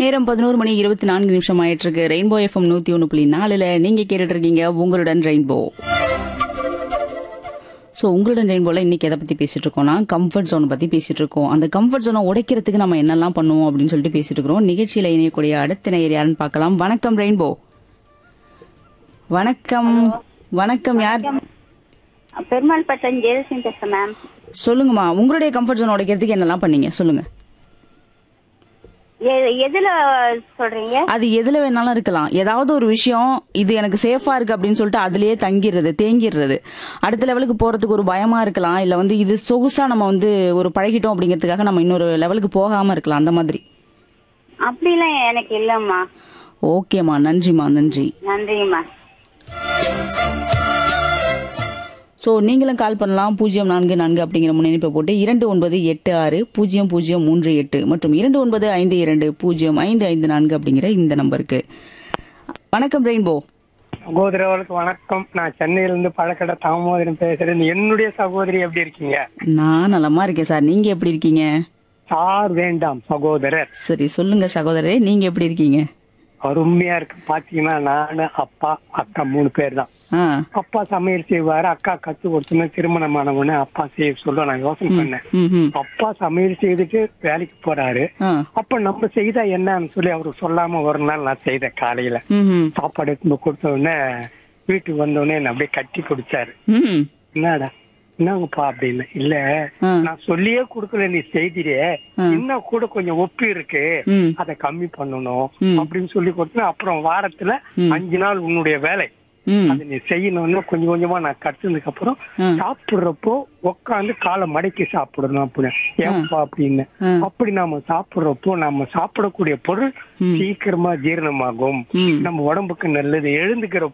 நேரம் பதினோரு மணி இருபத்தி நான்கு நிமிஷம் ஆயிட்டு இருக்கு ரெயின்போ எஃப்எம் நூத்தி ஒன்று புள்ளி நாலுல நீங்க கேட்டுட்டு இருக்கீங்க உங்களுடன் ரெயின்போ ஸோ உங்களுடன் ரெயின்போல இன்னைக்கு எதை பத்தி பேசிட்டு இருக்கோம்னா கம்ஃபர்ட் ஜோன் பத்தி பேசிட்டு இருக்கோம் அந்த கம்ஃபர்ட் ஜோனை உடைக்கிறதுக்கு நம்ம என்னெல்லாம் பண்ணுவோம் அப்படின்னு சொல்லிட்டு பேசிட்டு இருக்கிறோம் நிகழ்ச்சியில இணையக்கூடிய அடுத்த நேயர் யாருன்னு பார்க்கலாம் வணக்கம் ரெயின்போ வணக்கம் வணக்கம் யார் பெருமாள் பட்டன் ஜெயலட்சுமி பேசுறேன் மேம் சொல்லுங்கம்மா உங்களுடைய கம்ஃபர்ட் ஜோன் உடைக்கிறதுக்கு என்னெல்லாம் பண்ணீங்க சொல்லுங்க எ- எதுல சொல்றீங்க அது எதுல வேணாலும் இருக்கலாம் ஏதாவது ஒரு விஷயம் இது எனக்கு சேஃபா இருக்கு அப்படின்னு சொல்லிட்டு அதுலயே தங்கிடுறது தேங்கிடுறது அடுத்த லெவலுக்கு போறதுக்கு ஒரு பயமா இருக்கலாம் இல்ல வந்து இது சொகுசா நம்ம வந்து ஒரு பழகிட்டோம் அப்படிங்கிறதுக்காக நம்ம இன்னொரு லெவலுக்கு போகாம இருக்கலாம் அந்த மாதிரி அப்படிலாம் எனக்கு இல்லம்மா ஓகேம்மா நன்றிம்மா நன்றி நன்றிம்மா ஸோ நீங்களும் கால் பண்ணலாம் பூஜ்ஜியம் நான்கு நான்கு அப்படிங்கிற முன்னிணைப்பை போட்டு இரண்டு ஒன்பது எட்டு ஆறு பூஜ்ஜியம் பூஜ்ஜியம் மூன்று எட்டு மற்றும் இரண்டு ஒன்பது ஐந்து இரண்டு பூஜ்ஜியம் ஐந்து ஐந்து நான்கு அப்படிங்கிற இந்த நம்பருக்கு வணக்கம் ரெயின்போ சகோதரர்களுக்கு வணக்கம் நான் சென்னையிலிருந்து பழக்கடை தாமோதரன் பேசுறேன் என்னுடைய சகோதரி எப்படி இருக்கீங்க நான் நலமா இருக்கேன் சார் நீங்க எப்படி இருக்கீங்க சார் வேண்டாம் சகோதரர் சரி சொல்லுங்க சகோதரரே நீங்க எப்படி இருக்கீங்க அருமையா இருக்கு பாத்தீங்கன்னா நானு அப்பா அக்கா மூணு பேர் தான் ஆ அப்பா சமையல் செய்வாரு அக்கா கத்து கொடுத்துன்னு திருமணமானவொடனே அப்பா செய்ய சொல்ல நான் யோசனை பண்ணேன் ம் ம் அப்பா சமையல் செய்துட்டு வேலைக்கு போறாரு ஆ அப்ப நம்ம செய்தா என்னன்னு சொல்லி அவரு சொல்லாம ஒரு நாள் நான் செய்தேன் காலையில ம் ம் சாப்பாடு எடுத்து கொடுத்த உடனே வீட்டுக்கு வந்த உடனே என்னை அப்படியே கட்டி குடிச்சாரு ம் என்னடா என்னங்கப்பா அப்படின்னு இல்ல ஆ. நான் சொல்லியே கொடுக்கல நீ செய்திரே இன்னும் கூட கொஞ்சம் ஒப்பி இருக்கு ம் அதை கம்மி பண்ணணும் ம். அப்படின்னு சொல்லி கொடுத்தேன் அப்புறம் வாரத்துல அஞ்சு நாள் உன்னுடைய வேலை ம் அதை நீ செய்யணும்னு கொஞ்சம் கொஞ்சமா நான் கத்துனதுக்கு அப்புறம் ஆ. சாப்பிடுறப்போ உட்காந்து காலை மடக்கி சாப்பிடணும் அப்படின்னு ஏன்பா அப்படின்னு ஆ. அப்படி நாம சாப்பிடுறப்போ நம்ம சாப்பிடக்கூடிய பொருள் சீக்கிரமா ஜீரணமாகும் ம். நம்ம உடம்புக்கு நல்லது எழுந்துக்கிற